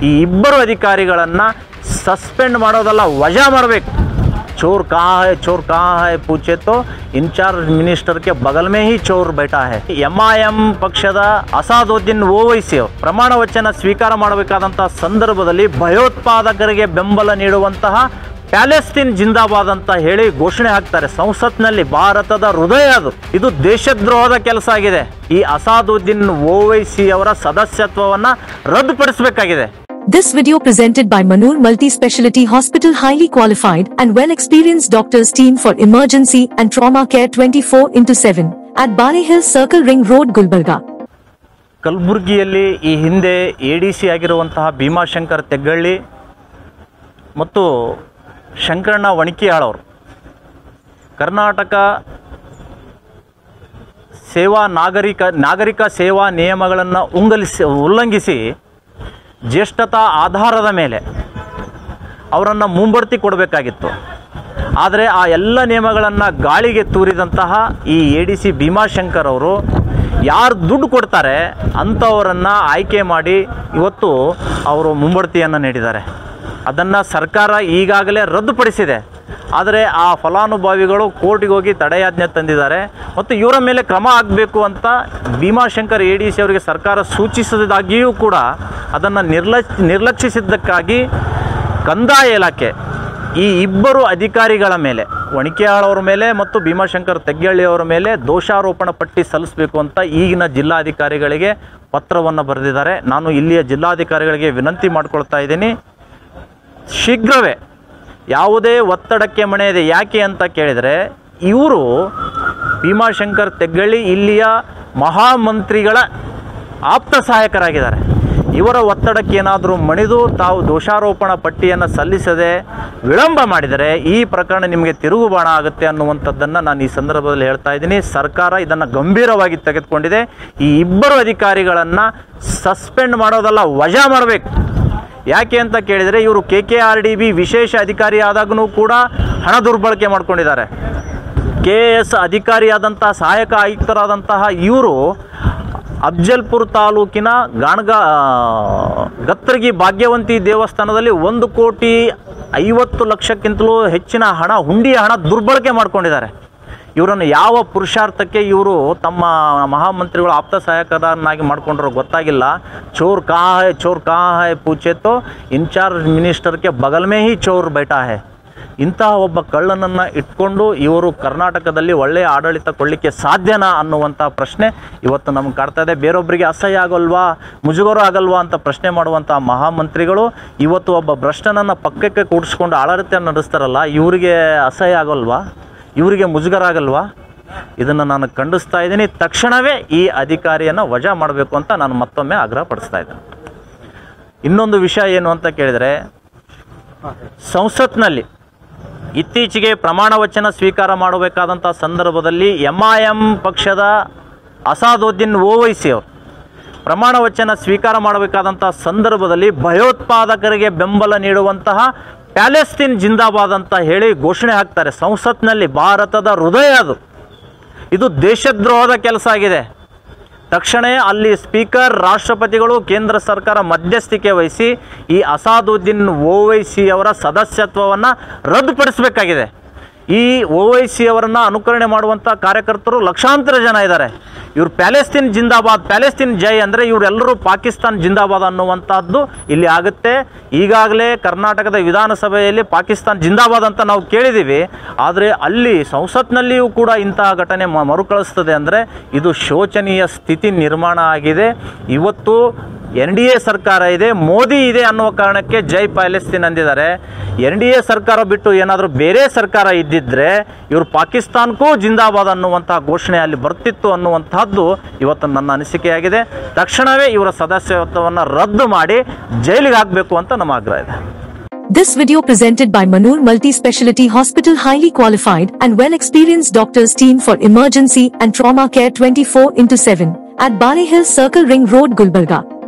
ಈ ಇಬ್ಬರು ಅಧಿಕಾರಿಗಳನ್ನ ಸಸ್ಪೆಂಡ್ ಮಾಡೋದಲ್ಲ ವಜಾ ಮಾಡಬೇಕು चोर कहाँ है चोर कहाँ है पूछे तो इंचार्ज मिनिस्टर के बगल में ही चोर बैठा है ಎಂ ಐ ಎಂ ಪಕ್ಷದ ಅಸಾದುದ್ದೀನ್ ಓವೈಸಿ ಅವರು ಪ್ರಮಾಣ ವಚನ ಸ್ವೀಕಾರ ಮಾಡಬೇಕಾದಂತಹ ಸಂದರ್ಭದಲ್ಲಿ ಭಯೋತ್ಪಾದಕರಿಗೆ ಬೆಂಬಲ ನೀಡುವಂತಹ ಪ್ಯಾಲೆಸ್ತೀನ್ ಜಿಂದಾಬಾದ್ ಅಂತ ಹೇಳಿ ಘೋಷಣೆ ಹಾಕ್ತಾರೆ ಸಂಸತ್ನಲ್ಲಿ ಭಾರತದ ಹೃದಯ ಅದು ಇದು ದೇಶದ್ರೋಹದ ಕೆಲಸ ಆಗಿದೆ ಈ ಅಸಾದುದ್ದೀನ್ ಓವೈಸಿ ಅವರ ಸದಸ್ಯತ್ವವನ್ನ ರದ್ದುಪಡಿಸಬೇಕಾಗಿದೆ This video presented by Manur Multi-Speciality Hospital highly qualified and well-experienced doctors team for emergency and trauma care 24 into 7 at Bari Hill Circle Ring Road, Gulbarga. ಕಲಬುರಗಿಯಲ್ಲಿ ಈ ಹಿಂದೆ ಎ ಡಿ ಸಿ ಆಗಿರುವಂತಹ ಭೀಮಾಶಂಕರ್ ತೆಗ್ಗಳ್ಳಿ ಮತ್ತು ಶಂಕರಣ್ಣ ವಣಿಕಿಯಾಳ್ ಅವರು ಕರ್ನಾಟಕ ಸೇವಾ ನಾಗರಿಕ ನಾಗರಿಕ ಸೇವಾ ನಿಯಮಗಳನ್ನು ಉಂಗಲಿಸಿ ಉಲ್ಲಂಘಿಸಿ ಜ್ಯೇಷ್ಠತಾ ಆಧಾರದ ಮೇಲೆ ಅವರನ್ನು ಮುಂಬಡ್ತಿ ಕೊಡಬೇಕಾಗಿತ್ತು ಆದರೆ ಆ ಎಲ್ಲ ನಿಯಮಗಳನ್ನು ಗಾಳಿಗೆ ತೂರಿದಂತಹ ಈ ಎ ಡಿ ಸಿ ಭೀಮಾಶಂಕರ್ ಅವರು ಯಾರು ದುಡ್ಡು ಕೊಡ್ತಾರೆ ಅಂಥವರನ್ನು ಆಯ್ಕೆ ಮಾಡಿ ಇವತ್ತು ಅವರು ಮುಂಬಡ್ತಿಯನ್ನು ನೀಡಿದ್ದಾರೆ ಅದನ್ನು ಸರ್ಕಾರ ಈಗಾಗಲೇ ರದ್ದುಪಡಿಸಿದೆ ಆದರೆ ಆ ಫಲಾನುಭವಿಗಳು ಕೋರ್ಟಿಗೆ ಹೋಗಿ ತಡೆಯಾಜ್ಞೆ ತಂದಿದ್ದಾರೆ ಮತ್ತು ಇವರ ಮೇಲೆ ಕ್ರಮ ಆಗಬೇಕು ಅಂತ ಭೀಮಾಶಂಕರ್ ಎ ಡಿ ಸಿ ಅವರಿಗೆ ಸರ್ಕಾರ ಸೂಚಿಸಿದಾಗಿಯೂ ಕೂಡ ಅದನ್ನು ನಿರ್ಲಕ್ಷ ನಿರ್ಲಕ್ಷಿಸಿದ್ದಕ್ಕಾಗಿ ಕಂದಾಯ ಇಲಾಖೆ ಈ ಇಬ್ಬರು ಅಧಿಕಾರಿಗಳ ಮೇಲೆ ವಣಿಕೆಯಾಳ್ ಅವರ ಮೇಲೆ ಮತ್ತು ಭೀಮಾಶಂಕರ್ ತೆಗ್ಗಳ್ಳಿ ಅವರ ಮೇಲೆ ದೋಷಾರೋಪಣ ಪಟ್ಟಿ ಸಲ್ಲಿಸಬೇಕು ಅಂತ ಈಗಿನ ಜಿಲ್ಲಾಧಿಕಾರಿಗಳಿಗೆ ಪತ್ರವನ್ನು ಬರೆದಿದ್ದಾರೆ ನಾನು ಇಲ್ಲಿಯ ಜಿಲ್ಲಾಧಿಕಾರಿಗಳಿಗೆ ವಿನಂತಿ ಮಾಡ್ಕೊಳ್ತಾ ಇದ್ದೀನಿ ಶೀಘ್ರವೇ ಯಾವುದೇ ಒತ್ತಡಕ್ಕೆ ಮಣೆಯದೆ ಯಾಕೆ ಅಂತ ಕೇಳಿದರೆ ಇವರು ಭೀಮಾಶಂಕರ್ ತೆಗ್ಗಳ್ಳಿ ಇಲ್ಲಿಯ ಮಹಾಮಂತ್ರಿಗಳ ಆಪ್ತ ಸಹಾಯಕರಾಗಿದ್ದಾರೆ ಇವರ ಒತ್ತಡಕ್ಕೆ ಏನಾದರೂ ಮಣಿದು ತಾವು ದೋಷಾರೋಪಣ ಪಟ್ಟಿಯನ್ನು ಸಲ್ಲಿಸದೆ ವಿಳಂಬ ಮಾಡಿದರೆ ಈ ಪ್ರಕರಣ ನಿಮಗೆ ತಿರುಗುಬಾಣ ಆಗುತ್ತೆ ಅನ್ನುವಂಥದ್ದನ್ನು ನಾನು ಈ ಸಂದರ್ಭದಲ್ಲಿ ಹೇಳ್ತಾ ಇದ್ದೀನಿ ಸರ್ಕಾರ ಇದನ್ನು ಗಂಭೀರವಾಗಿ ತೆಗೆದುಕೊಂಡಿದೆ ಈ ಇಬ್ಬರು ಅಧಿಕಾರಿಗಳನ್ನು ಸಸ್ಪೆಂಡ್ ಮಾಡೋದಲ್ಲ ವಜಾ ಮಾಡಬೇಕು ಯಾಕೆ ಅಂತ ಕೇಳಿದರೆ ಇವರು K K R D B ವಿಶೇಷ ಅಧಿಕಾರಿ ಆದಾಗೂ ಕೂಡ ಹಣ ದುರ್ಬಳಕೆ ಮಾಡ್ಕೊಂಡಿದ್ದಾರೆ ಕೆ ಎಸ್ ಅಧಿಕಾರಿಯಾದಂಥ ಸಹಾಯಕ ಆಯುಕ್ತರಾದಂತಹ ಇವರು ಅಫ್ಜಲ್ಪುರ್ ತಾಲೂಕಿನ ಗಾಣಗ ಗತ್ತರ್ಗಿ ಭಾಗ್ಯವಂತಿ ದೇವಸ್ಥಾನದಲ್ಲಿ ಒಂದು ಕೋಟಿ ಐವತ್ತು ಲಕ್ಷಕ್ಕಿಂತಲೂ ಹೆಚ್ಚಿನ ಹಣ ಹುಂಡಿಯ ಹಣ ದುರ್ಬಳಕೆ ಮಾಡ್ಕೊಂಡಿದ್ದಾರೆ ಇವರನ್ನು ಯಾವ ಪುರುಷಾರ್ಥಕ್ಕೆ ಇವರು ತಮ್ಮ ಮಹಾಮಂತ್ರಿಗಳು ಆಪ್ತ ಸಹಾಯಕರನ್ನಾಗಿ ಮಾಡ್ಕೊಂಡ್ರೋ ಗೊತ್ತಾಗಿಲ್ಲ ಚೋರ್ ಕಹಾ ಹೈ ಚೋರ್ ಕಹಾ ಹೈ ಪೂಛೆ ತೋ ಇನ್ಚಾರ್ಜ್ ಮಿನಿಸ್ಟರ್ಗೆ ಬಗಲ್ ಮೇ ಹಿ ಚೋರ್ ಬೈಠಾ ಹೈ ಇಂತಹ ಒಬ್ಬ ಕಳ್ಳನನ್ನು ಇಟ್ಕೊಂಡು ಇವರು ಕರ್ನಾಟಕದಲ್ಲಿ ಒಳ್ಳೆಯ ಆಡಳಿತ ಕೊಡಲಿಕ್ಕೆ ಸಾಧ್ಯನಾ ಅನ್ನುವಂಥ ಪ್ರಶ್ನೆ ಇವತ್ತು ನಮ್ಗೆ ಕಾಡ್ತಾ ಇದೆ ಬೇರೊಬ್ಬರಿಗೆ ಅಸಹ್ಯ ಆಗಲ್ವಾ ಮುಜುಗರ ಆಗಲ್ವಾ ಅಂತ ಪ್ರಶ್ನೆ ಮಾಡುವಂಥ ಮಹಾಮಂತ್ರಿಗಳು ಇವತ್ತು ಒಬ್ಬ ಭ್ರಷ್ಟನನ್ನು ಪಕ್ಕಕ್ಕೆ ಕೂಡಿಸ್ಕೊಂಡು ಆಡಳಿತ ನಡೆಸ್ತಾರಲ್ಲ ಇವರಿಗೆ ಅಸಹ್ಯ ಆಗಲ್ವಾ ಇವರಿಗೆ ಮುಜುಗರ ಆಗಲ್ವಾ ಇದನ್ನು ನಾನು ಖಂಡಿಸ್ತಾ ಇದ್ದೀನಿ ತಕ್ಷಣವೇ ಈ ಅಧಿಕಾರಿಯನ್ನು ವಜಾ ಮಾಡಬೇಕು ಅಂತ ನಾನು ಮತ್ತೊಮ್ಮೆ ಆಗ್ರಹ ಪಡಿಸ್ತಾ ಇದ್ದೇನೆ ಇನ್ನೊಂದು ವಿಷಯ ಏನು ಅಂತ ಕೇಳಿದರೆ ಸಂಸತ್ನಲ್ಲಿ ಇತ್ತೀಚೆಗೆ ಪ್ರಮಾಣ ವಚನ ಸ್ವೀಕಾರ ಮಾಡಬೇಕಾದಂಥ ಸಂದರ್ಭದಲ್ಲಿ ಎಂ ಐ ಎಂ ಪಕ್ಷದ ಅಸಾದುದ್ದೀನ್ ಓವೈಸಿ ಅವರು ಪ್ರಮಾಣ ವಚನ ಸ್ವೀಕಾರ ಮಾಡಬೇಕಾದಂಥ ಸಂದರ್ಭದಲ್ಲಿ ಭಯೋತ್ಪಾದಕರಿಗೆ ಬೆಂಬಲ ನೀಡುವಂತಹ ಪ್ಯಾಲೆಸ್ತೀನ್ ಜಿಂದಾಬಾದ್ ಅಂತ ಹೇಳಿ ಘೋಷಣೆ ಹಾಕ್ತಾರೆ ಸಂಸತ್ನಲ್ಲಿ ಭಾರತದ ಹೃದಯ ಅದು ಇದು ದೇಶದ್ರೋಹದ ಕೆಲಸ ಆಗಿದೆ ತಕ್ಷಣ ಅಲ್ಲಿ ಸ್ಪೀಕರ್ ರಾಷ್ಟ್ರಪತಿಗಳು ಕೇಂದ್ರ ಸರ್ಕಾರ ಮಧ್ಯಸ್ಥಿಕೆ ವಹಿಸಿ ಈ ಅಸಾದುದ್ದೀನ್ ಓವೈಸಿ ಅವರ ಸದಸ್ಯತ್ವವನ್ನು ರದ್ದುಪಡಿಸಬೇಕಾಗಿದೆ ಈ ಓವೈಸಿ ಅವರನ್ನು ಅನುಕರಣೆ ಮಾಡುವಂಥ ಕಾರ್ಯಕರ್ತರು ಲಕ್ಷಾಂತರ ಜನ ಇದ್ದಾರೆ ಇವರು ಪ್ಯಾಲೆಸ್ತೀನ್ ಜಿಂದಾಬಾದ್ ಪ್ಯಾಲೆಸ್ತೀನ್ ಜೈ ಅಂದರೆ ಇವರೆಲ್ಲರೂ ಪಾಕಿಸ್ತಾನ್ ಜಿಂದಾಬಾದ್ ಅನ್ನುವಂಥದ್ದು ಇಲ್ಲಿ ಆಗುತ್ತೆ ಈಗಾಗಲೇ ಕರ್ನಾಟಕದ ವಿಧಾನಸಭೆಯಲ್ಲಿ ಪಾಕಿಸ್ತಾನ್ ಜಿಂದಾಬಾದ್ ಅಂತ ನಾವು ಕೇಳಿದ್ದೀವಿ ಆದರೆ ಅಲ್ಲಿ ಸಂಸತ್ನಲ್ಲಿಯೂ ಕೂಡ ಇಂತಹ ಘಟನೆ ಮ- ಮರುಕಳಿಸ್ತದೆ ಅಂದರೆ ಇದು ಶೋಚನೀಯ ಸ್ಥಿತಿ ನಿರ್ಮಾಣ ಆಗಿದೆ ಇವತ್ತು ಎನ್ ಡಿ ಎ ಸರ್ಕಾರ ಇದೆ ಮೋದಿ ಇದೆ ಅನ್ನುವ ಕಾರಣಕ್ಕೆ ಜೈ ಪ್ಯಾಲೆಸ್ತೀನ್ ಅಂದಿದ್ದಾರೆ ಎನ್ ಡಿ ಎ ಸರ್ಕಾರ ಬಿಟ್ಟು ಏನಾದರೂ ಬೇರೆ ಸರ್ಕಾರ ಇದ್ದಿದ್ರೆ ಇವರು ಪಾಕಿಸ್ತಾನಕ್ಕೂ ಜಿಂದಾಬಾದ್ ಅನ್ನುವಂತಹ ಘೋಷಣೆ ಅಲ್ಲಿ ಬರ್ತಿತ್ತು ಅನ್ನುವಂತಹದ್ದು ಇವತ್ತು ನನ್ನ ಅನಿಸಿಕೆಯಾಗಿದೆ ತಕ್ಷಣವೇ ಇವರ ಸದಸ್ಯತ್ವವನ್ನು ರದ್ದು ಮಾಡಿ ಜೈಲಿಗೆ ಹಾಕಬೇಕು ಅಂತ ನಮ್ಮ ಆಗ್ರಹ ಇದೆ This video presented by Manur Multi-Speciality Hospital highly qualified and well-experienced doctors team for emergency and trauma care 24 into 7 at Bari Hill Circle Ring Road, Gulbarga.